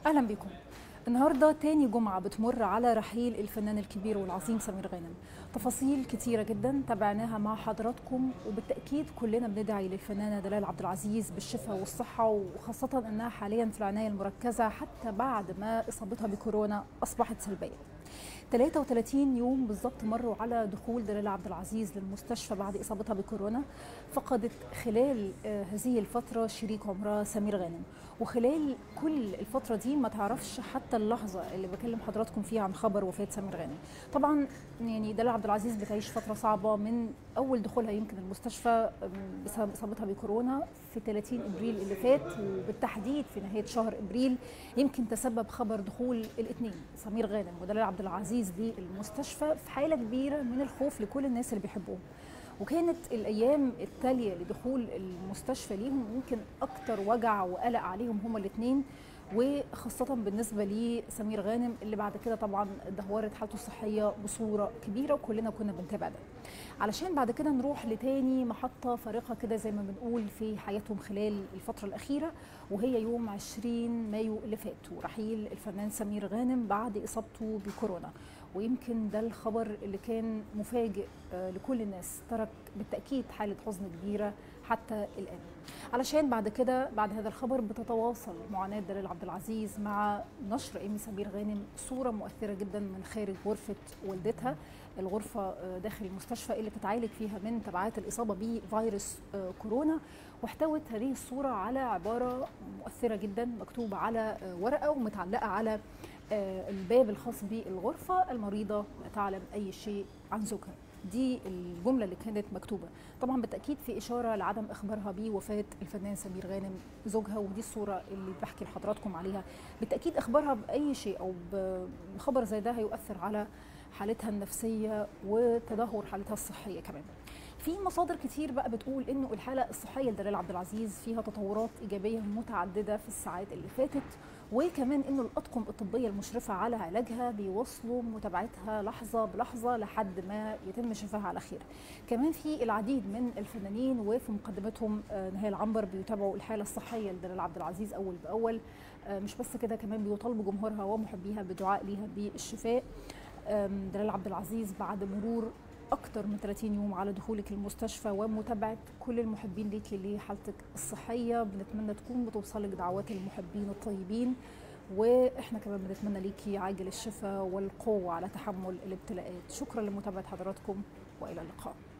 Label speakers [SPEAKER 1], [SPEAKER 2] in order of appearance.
[SPEAKER 1] اهلا بكم النهارده تاني جمعة بتمر على رحيل الفنان الكبير والعظيم سمير غانم تفاصيل كتيرة جدا تابعناها مع حضراتكم وبالتأكيد كلنا بندعي للفنانة دلال عبد العزيز بالشفاء والصحة وخاصة أنها حاليا في العناية المركزة حتى بعد ما إصابتها بكورونا أصبحت سلبية 33 يوم بالضبط مروا على دخول دلال عبد العزيز للمستشفى بعد اصابتها بكورونا فقدت خلال آه، هذه الفتره شريك عمرها سمير غانم وخلال كل الفتره دي ما تعرفش حتى اللحظه اللي بكلم حضراتكم فيها عن خبر وفاه سمير غانم طبعا يعني دلال عبد العزيز بتعيش فتره صعبه من اول دخولها يمكن المستشفى آم، بسبب اصابتها بكورونا في 30 ابريل اللي فات وبالتحديد في نهايه شهر ابريل يمكن تسبب خبر دخول الاثنين سمير غانم ودلال عبد العزيز للمستشفى في حاله كبيره من الخوف لكل الناس اللي بيحبوهم وكانت الايام التاليه لدخول المستشفى ليهم يمكن اكتر وجع وقلق عليهم هما الاثنين وخاصة بالنسبة لسمير غانم اللي بعد كده طبعا دهورت حالته الصحية بصورة كبيرة وكلنا كنا بنتابع ده علشان بعد كده نروح لتاني محطة فارقة كده زي ما بنقول في حياتهم خلال الفترة الأخيرة وهي يوم 20 مايو اللي فات ورحيل الفنان سمير غانم بعد إصابته بكورونا ويمكن ده الخبر اللي كان مفاجئ آه، لكل الناس ترك بالتأكيد حالة حزن كبيرة حتى الآن علشان بعد كده بعد هذا الخبر بتتواصل معاناة دلال عبد العزيز مع نشر إيمي سمير غانم صورة مؤثرة جدا من خارج غرفة والدتها الغرفة آه، داخل المستشفى اللي بتتعالج فيها من تبعات الإصابة بفيروس آه، كورونا واحتوت هذه الصورة على عبارة مؤثرة جدا مكتوبة على آه، ورقة ومتعلقة على آه، الباب الخاص بالغرفة المريضة لا تعلم أي شيء عن زوجها دي الجملة اللي كانت مكتوبة طبعا بالتأكيد في إشارة لعدم إخبارها بوفاة الفنان سمير غانم زوجها ودي الصورة اللي بحكي لحضراتكم عليها بالتأكيد إخبارها بأي شيء أو بخبر زي ده هيؤثر على حالتها النفسية وتدهور حالتها الصحية كمان في مصادر كتير بقى بتقول انه الحاله الصحيه لدلال عبد العزيز فيها تطورات ايجابيه متعدده في الساعات اللي فاتت وكمان انه الاطقم الطبيه المشرفه على علاجها بيواصلوا متابعتها لحظه بلحظه لحد ما يتم شفاها على خير. كمان في العديد من الفنانين وفي مقدمتهم آه، نهال عنبر بيتابعوا الحاله الصحيه لدلال عبد العزيز اول باول آه، مش بس كده كمان بيطالبوا جمهورها ومحبيها بدعاء ليها بالشفاء. آم، دلال عبد العزيز بعد مرور أكتر من 30 يوم على دخولك المستشفى ومتابعة كل المحبين ليكي لحالتك الصحية بنتمنى تكون بتوصلك دعوات المحبين الطيبين وإحنا كمان بنتمنى ليكي عاجل الشفاء والقوة على تحمل الابتلاءات شكرا لمتابعة حضراتكم وإلى اللقاء